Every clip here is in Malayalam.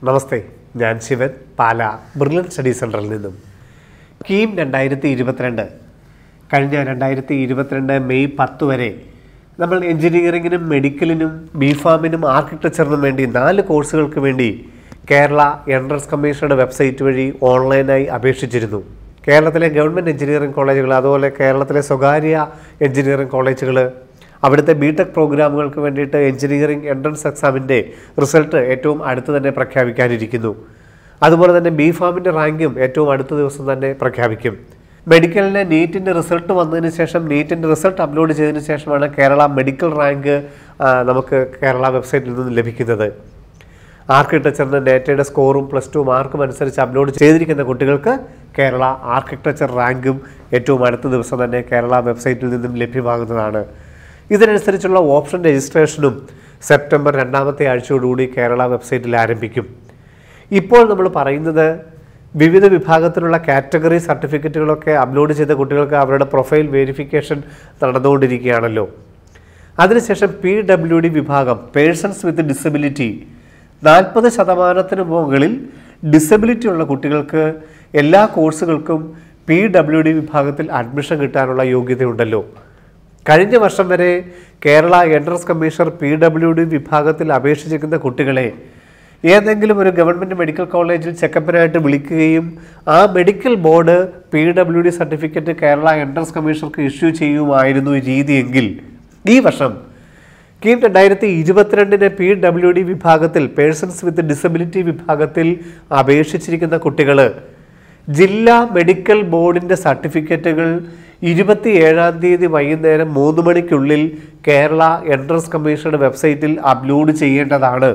നമസ്തേ ഞാൻ ശിവൻ പാല ബ്രില്യൻ സ്റ്റഡി സെൻറ്ററിൽ നിന്നും കീം രണ്ടായിരത്തി ഇരുപത്തിരണ്ട് കഴിഞ്ഞ രണ്ടായിരത്തി ഇരുപത്തിരണ്ട് മെയ് പത്ത് വരെ നമ്മൾ എഞ്ചിനീയറിങ്ങിനും മെഡിക്കലിനും ബി ഫാമിനും ആർക്കിടെക്ചറിനും വേണ്ടി നാല് കോഴ്സുകൾക്ക് വേണ്ടി കേരള എൻട്രൻസ് കമ്മീഷനുടെ വെബ്സൈറ്റ് വഴി ഓൺലൈനായി അപേക്ഷിച്ചിരുന്നു കേരളത്തിലെ ഗവൺമെൻറ് എഞ്ചിനീയറിംഗ് കോളേജുകൾ അതുപോലെ കേരളത്തിലെ സ്വകാര്യ എഞ്ചിനീയറിംഗ് കോളേജുകൾ അവിടുത്തെ ബി ടെക് പ്രോഗ്രാമുകൾക്ക് വേണ്ടിയിട്ട് എഞ്ചിനീയറിംഗ് എൻട്രൻസ് എക്സാമിൻ്റെ റിസൾട്ട് ഏറ്റവും അടുത്ത് തന്നെ പ്രഖ്യാപിക്കാനിരിക്കുന്നു അതുപോലെ തന്നെ ബി ഫാമിൻ്റെ റാങ്കും ഏറ്റവും അടുത്ത ദിവസം തന്നെ പ്രഖ്യാപിക്കും മെഡിക്കലിന് നീറ്റിൻ്റെ റിസൾട്ട് വന്നതിന് ശേഷം നീറ്റിൻ്റെ റിസൾട്ട് അപ്ലോഡ് ചെയ്തതിന് ശേഷമാണ് കേരള മെഡിക്കൽ റാങ്ക് ആ, നമുക്ക് കേരള വെബ്സൈറ്റിൽ നിന്ന് ലഭിക്കുന്നത് ആർക്കിടെക്ചറിന് ഡേറ്റയുടെ സ്കോറും പ്ലസ് ടു മാർക്കും അനുസരിച്ച് അപ്ലോഡ് ചെയ്തിരിക്കുന്ന കുട്ടികൾക്ക് കേരള ആർക്കിടെക്ചർ റാങ്കും ഏറ്റവും അടുത്ത ദിവസം തന്നെ കേരള വെബ്സൈറ്റിൽ നിന്നും ലഭ്യമാകുന്നതാണ് ഇതിനനുസരിച്ചുള്ള ഓപ്ഷൻ രജിസ്ട്രേഷനും സെപ്റ്റംബർ രണ്ടാമത്തെ ആഴ്ചയോടുകൂടി കേരള വെബ്സൈറ്റിൽ ആരംഭിക്കും ഇപ്പോൾ നമ്മൾ പറയുന്നത് വിവിധ വിഭാഗത്തിലുള്ള കാറ്റഗറി സർട്ടിഫിക്കറ്റുകളൊക്കെ അപ്ലോഡ് ചെയ്ത കുട്ടികൾക്ക് അവരുടെ പ്രൊഫൈൽ വെരിഫിക്കേഷൻ നടന്നുകൊണ്ടിരിക്കുകയാണല്ലോ അതിനുശേഷം പി ഡബ്ല്യു ഡി വിഭാഗം പേഴ്സൺസ് വിത്ത് ഡിസബിലിറ്റി നാൽപ്പത് ശതമാനത്തിന് മുകളിൽ ഡിസബിലിറ്റി ഉള്ള കുട്ടികൾക്ക് എല്ലാ കോഴ്സുകൾക്കും പി ഡബ്ല്യു ഡി വിഭാഗത്തിൽ അഡ്മിഷൻ കിട്ടാനുള്ള യോഗ്യതയുണ്ടല്ലോ കഴിഞ്ഞ വർഷം വരെ Kerala entrance commissioner P W D വിഭാഗത്തിൽ അപേക്ഷിച്ചിരിക്കുന്ന കുട്ടികളെ ഏതെങ്കിലും ഒരു ഗവൺമെൻറ് മെഡിക്കൽ കോളേജിൽ ചെക്കപ്പിനായിട്ട് വിളിക്കുകയും ആ medical board P W D certificate Kerala entrance കമ്മീഷണർക്ക് ഇഷ്യൂ ചെയ്യുമായിരുന്നു രീതിയെങ്കിൽ ഈ വർഷം കീം രണ്ടായിരത്തി ഇരുപത്തിരണ്ടിന് പി ഡബ്ല്യു ഡി വിഭാഗത്തിൽ പേഴ്സൺസ് വിത്ത് ഡിസബിലിറ്റി വിഭാഗത്തിൽ അപേക്ഷിച്ചിരിക്കുന്ന കുട്ടികൾ ജില്ലാ മെഡിക്കൽ ബോർഡിൻ്റെ സർട്ടിഫിക്കറ്റുകൾ ഇരുപത്തി ഏഴാം തീയതി വൈകുന്നേരം മൂന്ന് മണിക്കുള്ളിൽ കേരള എൻട്രൻസ് കമ്മീഷനുടെ വെബ്സൈറ്റിൽ അപ്ലോഡ് ചെയ്യേണ്ടതാണ്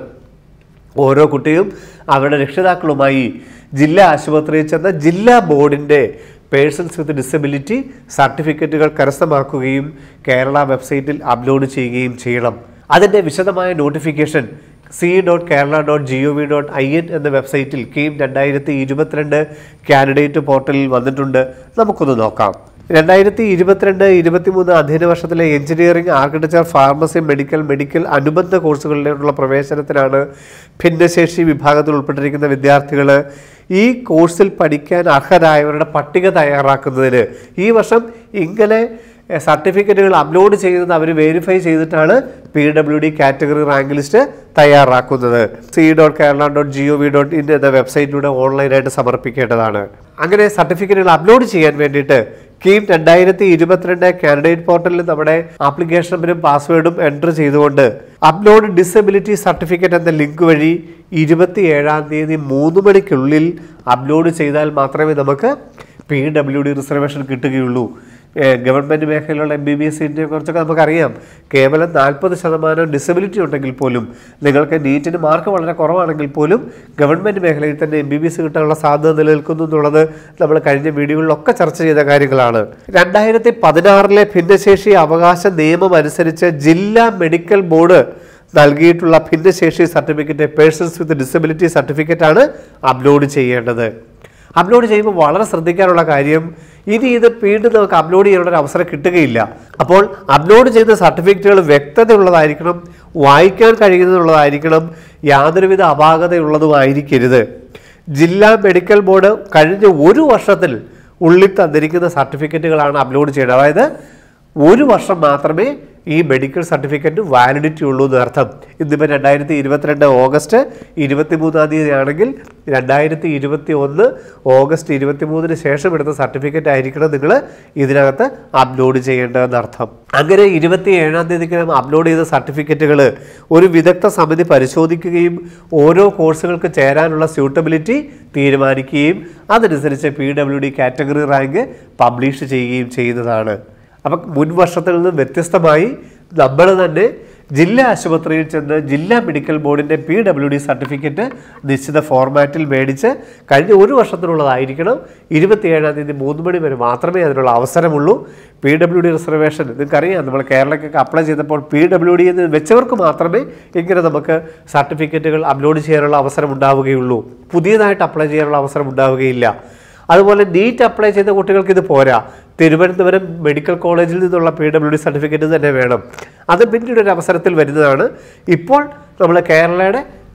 ഓരോ കുട്ടിയും അവരുടെ രക്ഷിതാക്കളുമായി ജില്ലാ ആശുപത്രിയിൽ ചെന്ന ജില്ലാ ബോർഡിൻ്റെ പേഴ്സൺസ് വിത്ത് ഡിസബിലിറ്റി സർട്ടിഫിക്കറ്റുകൾ കരസ്ഥമാക്കുകയും കേരള വെബ്സൈറ്റിൽ അപ്ലോഡ് ചെയ്യുകയും ചെയ്യണം അതിൻ്റെ വിശദമായ notification C dot Kerala dot G O V dot I N എന്ന വെബ്സൈറ്റിൽ കീം രണ്ടായിരത്തി ഇരുപത്തിരണ്ട് കാൻഡിഡേറ്റ് പോർട്ടലിൽ വന്നിട്ടുണ്ട് നമുക്കൊന്ന് നോക്കാം രണ്ടായിരത്തി ഇരുപത്തിരണ്ട് ഇരുപത്തിമൂന്ന് അധ്യയന വർഷത്തിലെ engineering architecture pharmacy medical medical അനുബന്ധ കോഴ്സുകളിലേക്കുള്ള പ്രവേശനത്തിനാണ് ഭിന്നശേഷി വിഭാഗത്തിൽ ഉൾപ്പെട്ടിരിക്കുന്ന വിദ്യാർത്ഥികൾ ഈ കോഴ്സിൽ പഠിക്കാൻ അർഹരായവരുടെ പട്ടിക തയ്യാറാക്കുന്നതിന് ഈ വർഷം ഇങ്ങനെ എഹ്, സർട്ടിഫിക്കറ്റുകൾ അപ്ലോഡ് ചെയ്യുന്നത് അവർ വെരിഫൈ ചെയ്തിട്ടാണ് P W D category rank list തയ്യാറാക്കുന്നത് C dot Kerala dot G O V dot in എന്ന വെബ്സൈറ്റിലൂടെ ഓൺലൈനായിട്ട് സമർപ്പിക്കേണ്ടതാണ് അങ്ങനെ സർട്ടിഫിക്കറ്റുകൾ അപ്ലോഡ് ചെയ്യാൻ വേണ്ടിയിട്ട് കീം രണ്ടായിരത്തി ഇരുപത്തിരണ്ട് കാൻഡിഡേറ്റ് പോർട്ടലിൽ നമ്മുടെ ആപ്ലിക്കേഷൻ നമ്പറും പാസ്വേഡും എൻ്റർ ചെയ്തുകൊണ്ട് അപ്ലോഡ് ഡിസബിലിറ്റി സർട്ടിഫിക്കറ്റ് എന്ന ലിങ്ക് വഴി ഇരുപത്തി ഏഴാം തീയതി മൂന്ന് മണിക്കുള്ളിൽ അപ്ലോഡ് ചെയ്താൽ മാത്രമേ നമുക്ക് പി ഡബ്ല്യു ഡി റിസർവേഷൻ കിട്ടുകയുള്ളൂ ഏഹ് ഗവൺമെൻറ് മേഖലയിലുള്ള എം ബി ബി എസ് സീറ്റിനെ കുറിച്ചൊക്കെ നമുക്കറിയാം കേവലം നാൽപ്പത് ശതമാനം ഡിസബിലിറ്റി ഉണ്ടെങ്കിൽ പോലും നിങ്ങൾക്ക് നീറ്റിന് മാർക്ക് വളരെ കുറവാണെങ്കിൽ പോലും ഗവൺമെൻറ് മേഖലയിൽ തന്നെ എം ബി ബി എസ് കിട്ടാനുള്ള സാധ്യത നിലനിൽക്കുന്നു എന്നുള്ളത് നമ്മൾ കഴിഞ്ഞ വീഡിയോകളിലൊക്കെ ചർച്ച ചെയ്ത കാര്യങ്ങളാണ് രണ്ടായിരത്തി പതിനാറിലെ ഭിന്നശേഷി അവകാശ നിയമം അനുസരിച്ച് ജില്ലാ മെഡിക്കൽ ബോർഡ് നൽകിയിട്ടുള്ള ഭിന്നശേഷി certificate persons with disability certificate ആണ് അപ്ലോഡ് ചെയ്യേണ്ടത് അപ്ലോഡ് ചെയ്യുമ്പോൾ വളരെ ശ്രദ്ധിക്കാനുള്ള കാര്യം ഇനി ഇത് വീണ്ടും നമുക്ക് അപ്ലോഡ് ചെയ്യാനുള്ള ഒരു അവസരം കിട്ടുകയില്ല അപ്പോൾ അപ്ലോഡ് ചെയ്ത സർട്ടിഫിക്കറ്റുകൾ വ്യക്തതയുള്ളതായിരിക്കണം വായിക്കാൻ കഴിയുന്നതുള്ളതായിരിക്കണം യാതൊരുവിധ അപാകതയുള്ളതുമായിരിക്കരുത് ജില്ലാ മെഡിക്കൽ ബോർഡ് കഴിഞ്ഞ ഒരു വർഷത്തിൽ ഉള്ളിൽ തന്നിരിക്കുന്ന സർട്ടിഫിക്കറ്റുകളാണ് അപ്ലോഡ് ചെയ്യേണ്ടത് അതായത് ഒരു വർഷം മാത്രമേ ഈ മെഡിക്കൽ സർട്ടിഫിക്കറ്റ് വാലിഡിറ്റി ഉള്ളൂ എന്ന് അർത്ഥം ഇന്നിപ്പോൾ രണ്ടായിരത്തി ഇരുപത്തിരണ്ട് ഓഗസ്റ്റ് ഇരുപത്തി മൂന്നാം തീയതി ആണെങ്കിൽ രണ്ടായിരത്തി ഇരുപത്തി ഒന്ന് ഓഗസ്റ്റ് ഇരുപത്തി മൂന്നിന് ശേഷം എടുത്ത സർട്ടിഫിക്കറ്റ് ആയിരിക്കണം നിങ്ങൾ ഇതിനകത്ത് അപ്ലോഡ് ചെയ്യേണ്ടതെന്ന് അർത്ഥം അങ്ങനെ ഇരുപത്തി ഏഴാം തീയതിക്ക് അപ്ലോഡ് ചെയ്ത സർട്ടിഫിക്കറ്റുകൾ ഒരു വിദഗ്ധ സമിതി പരിശോധിക്കുകയും ഓരോ കോഴ്സുകൾക്ക് ചേരാനുള്ള സ്യൂട്ടബിലിറ്റി തീരുമാനിക്കുകയും അതനുസരിച്ച് P W D category rank publish ചെയ്യുകയും ചെയ്യുന്നതാണ് അപ്പം മുൻ വർഷത്തിൽ നിന്ന് വ്യത്യസ്തമായി നമ്മൾ തന്നെ ജില്ലാ ആശുപത്രിയിൽ ചെന്ന് ജില്ലാ മെഡിക്കൽ ബോർഡിൻ്റെ പി ഡബ്ല്യു ഡി സർട്ടിഫിക്കറ്റ് നിശ്ചിത ഫോർമാറ്റിൽ മേടിച്ച് കഴിഞ്ഞ ഒരു വർഷത്തിനുള്ളതായിരിക്കണം ഇരുപത്തിയേഴാം തീയതി മൂന്ന് മണി വരെ മാത്രമേ അതിനുള്ള അവസരമുള്ളൂ പി ഡബ്ല്യു ഡി റിസർവേഷൻ നിങ്ങൾക്കറിയാം നമ്മൾ കേരളക്കൊക്കെ അപ്ലൈ ചെയ്തപ്പോൾ പി ഡബ്ല്യു ഡി എന്ന് വെച്ചവർക്ക് മാത്രമേ ഇങ്ങനെ നമുക്ക് സർട്ടിഫിക്കറ്റുകൾ അപ്ലോഡ് ചെയ്യാനുള്ള അവസരം ഉണ്ടാവുകയുള്ളൂ പുതിയതായിട്ട് അപ്ലൈ ചെയ്യാനുള്ള അവസരം ഉണ്ടാവുകയില്ല അതുപോലെ നീറ്റ് അപ്ലൈ ചെയ്ത കുട്ടികൾക്ക് ഇത് പോരാ തിരുവനന്തപുരം മെഡിക്കൽ കോളേജിൽ നിന്നുള്ള പി ഡബ്ല്യു ഡി സർട്ടിഫിക്കറ്റ് തന്നെ വേണം അത് പിന്നീട് ഒരു അവസരത്തിൽ വരുന്നതാണ് ഇപ്പോൾ നമ്മൾ കേരളയുടെ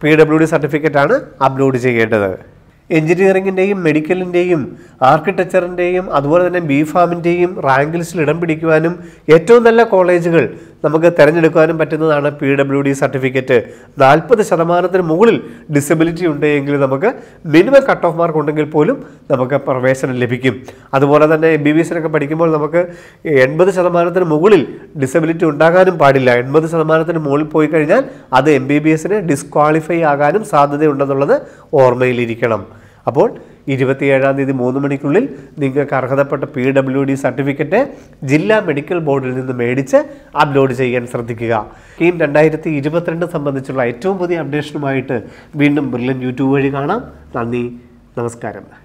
പി ഡബ്ല്യു ഡി സർട്ടിഫിക്കറ്റാണ് അപ്ലോഡ് ചെയ്യേണ്ടത് എഞ്ചിനീയറിംഗിൻ്റെയും മെഡിക്കലിൻ്റെയും ആർക്കിടെക്ചറിൻ്റെയും അതുപോലെ തന്നെ ബി ഫാമിൻ്റെയും റാങ്ക് ലിസ്റ്റിൽ ഇടം പിടിക്കുവാനും ഏറ്റവും നല്ല കോളേജുകൾ നമുക്ക് തിരഞ്ഞെടുക്കുവാനും പറ്റുന്നതാണ് പി ഡബ്ല്യു ഡി സർട്ടിഫിക്കറ്റ് നാൽപ്പത് ശതമാനത്തിന് മുകളിൽ ഡിസബിലിറ്റി ഉണ്ടെങ്കിൽ നമുക്ക് മിനിമം കട്ട് ഓഫ് മാർക്ക് ഉണ്ടെങ്കിൽ പോലും നമുക്ക് പ്രവേശനം ലഭിക്കും അതുപോലെ തന്നെ എം ബി ബി എസിനൊക്കെ പഠിക്കുമ്പോൾ നമുക്ക് എൺപത് ശതമാനത്തിന് മുകളിൽ ഡിസബിലിറ്റി ഉണ്ടാകാനും പാടില്ല എൺപത് ശതമാനത്തിന് മുകളിൽ പോയി കഴിഞ്ഞാൽ അത് എം ബി ബി എസിന് ഡിസ്ക്വാളിഫൈ ആകാനും സാധ്യതയുണ്ടെന്നുള്ളത് ഓർമ്മയിലിരിക്കണം അപ്പോൾ ഇരുപത്തിയേഴാം തീയതി മൂന്ന് മണിക്കുള്ളിൽ നിങ്ങൾക്ക് അർഹതപ്പെട്ട പി ഡബ്ല്യു ഡി സർട്ടിഫിക്കറ്റ് ജില്ലാ മെഡിക്കൽ ബോർഡിൽ നിന്ന് മേടിച്ച് അപ്ലോഡ് ചെയ്യാൻ ശ്രദ്ധിക്കുക കീം രണ്ടായിരത്തി ഇരുപത്തിരണ്ട് സംബന്ധിച്ചുള്ള ഏറ്റവും പുതിയ അപ്ഡേഷനുമായിട്ട് വീണ്ടും ബ്രില്യൻ യൂട്യൂബ് വഴി കാണാം നന്ദി നമസ്കാരം